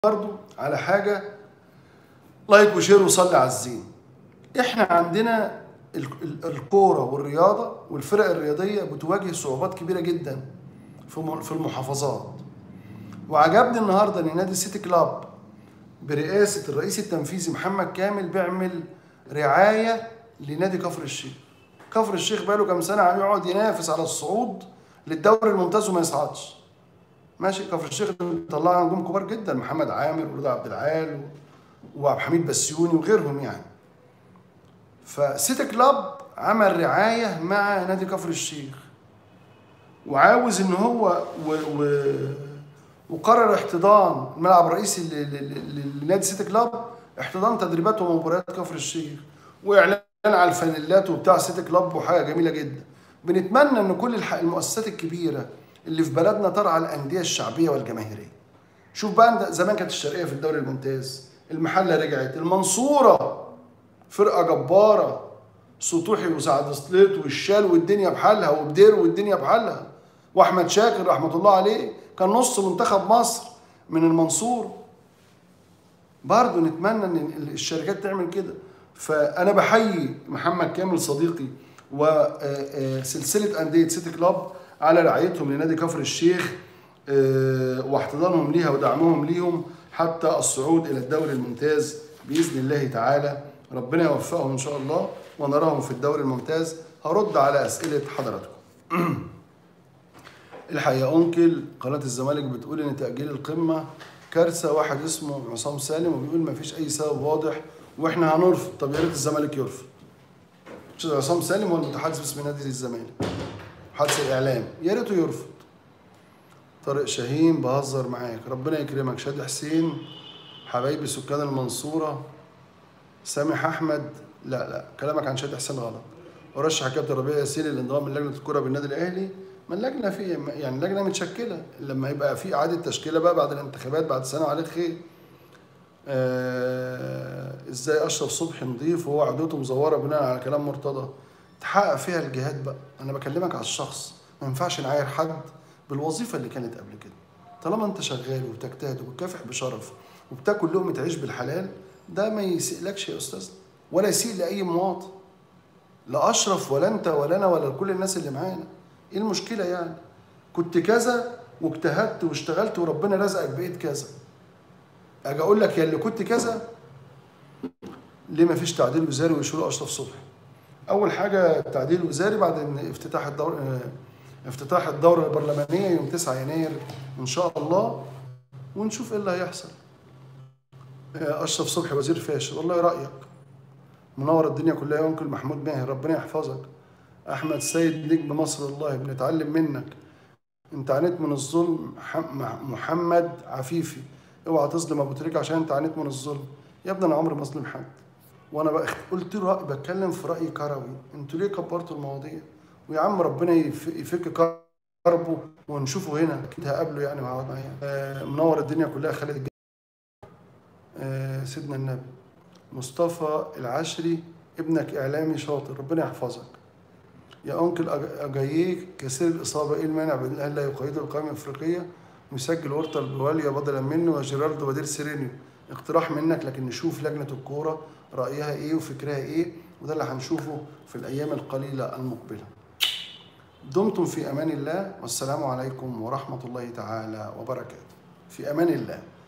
برضو على حاجه لايك وشير وصلي على الزين احنا عندنا ال- ال- الكوره والرياضه والفرق الرياضيه بتواجه صعوبات كبيره جدا في م- في المحافظات وعجبني النهارده ان نادي سيتي كلاب برئاسه الرئيس التنفيذي محمد كامل بيعمل رعايه لنادي كفر الشيخ كفر الشيخ بقاله كام سنه عم يقعد ينافس على الصعود للدوري الممتاز وما يصعدش ماشي كفر الشيخ طلع نجوم كبار جدا محمد عامر ورضا عبد العال و- وعبد الحميد بسيوني وغيرهم يعني فسيتي كلاب عمل رعايه مع نادي كفر الشيخ وعاوز ان هو و... و... وقرر احتضان الملعب الرئيسي ل- ل- ل- لنادي سيتي كلاب احتضان تدريبات ومباريات كفر الشيخ واعلان على الفانيلات وبتاع سيتي كلاب وحاجه جميله جدا بنتمنى ان كل الح- المؤسسات الكبيره اللي في بلدنا ترعى الانديه الشعبيه والجماهيريه شوف بقى انت زمان كانت الشرقيه في الدوري الممتاز المحله رجعت المنصوره فرقه جباره سطوحي وسعد سليط والشال والدنيا بحالها وبدير والدنيا بحالها واحمد شاكر رحمه الله عليه كان نص منتخب مصر من المنصور برضه نتمنى ان الشركات تعمل كده فانا بحيي محمد كامل صديقي وسلسله انديه سيتي كلاب على رعايتهم لنادي كفر الشيخ آه، واحتضانهم ليها ودعمهم ليهم حتى الصعود الى الدوري الممتاز باذن الله تعالى ربنا يوفقهم ان شاء الله ونراهم في الدوري الممتاز هرد على اسئله حضراتكم الحقيقه انكل قناه الزمالك بتقول ان تاجيل القمه كارثه واحد اسمه عصام سالم وبيقول ما فيش اي سبب واضح واحنا هنرفض طب يا ريت الزمالك يرفض استاذ عصام سالم هو المتحدث باسم نادي الزمالك محدث الاعلام يا ريته يرفض طارق شاهين بهزر معاك ربنا يكرمك شادي حسين حبايبي سكان المنصوره سامح احمد لا لا كلامك عن شادي حسين غلط ورشح كابتن ربيع ياسين للانضمام من لجنه الكره بالنادي الاهلي ما اللجنه في يعني اللجنه متشكله لما يبقى في اعاده تشكيله بقى بعد الانتخابات بعد سنه وعليه خير آه ازاي اشرف صبحي نضيف وهو عدوته مزوره بناء على كلام مرتضى تحقق فيها الجهاد بقى انا بكلمك على الشخص ما ينفعش نعاير حد بالوظيفه اللي كانت قبل كده طالما انت شغال وبتجتهد وبتكافح بشرف وبتاكل لقمه عيش بالحلال ده ما يسيئلكش يا استاذ ولا يسيء لاي مواطن لا اشرف ولا انت ولا انا ولا كل الناس اللي معانا ايه المشكله يعني كنت كذا واجتهدت واشتغلت وربنا رزقك بقيت كذا اجي اقول لك يا اللي كنت كذا ليه ما فيش تعديل وزاري ويشيلوا اشرف صبحي اول حاجه تعديل وزاري بعد ان افتتاح الدور اه، افتتاح الدوره البرلمانيه يوم 9 يناير ان شاء الله ونشوف ايه اللي هيحصل اه، اشرف صبحي وزير فاشل والله رايك منور الدنيا كلها يا انكل محمود ماهر ربنا يحفظك احمد سيد نجم مصر والله بنتعلم منك انت عانيت من الظلم ح- محمد عفيفي اوعى تظلم ابو تريكه عشان انت عانيت من الظلم يا ابني انا عمري ما اظلم حد وانا بقى قلت له رأي بتكلم في راي كروي انتوا ليه كبرتوا المواضيع ويا عم ربنا يف- يفك كربه ونشوفه هنا اكيد هقابله يعني وهقعد معاه يعني. آه، منور الدنيا كلها خالد الج- آه، سيدنا النبي مصطفى العشري ابنك اعلامي شاطر ربنا يحفظك يا انكل أج- اجاييك كثير الاصابه ايه المانع بين الاهلي لا يقيدوا القائمه الافريقيه ويسجل ورطه البواليا بدلا منه وجيرالدو بدير سيرينيو اقتراح منك لكن نشوف لجنه الكوره رايها ايه وفكرها ايه وده اللي هنشوفه في الايام القليله المقبله دمتم في امان الله والسلام عليكم ورحمه الله تعالى وبركاته في امان الله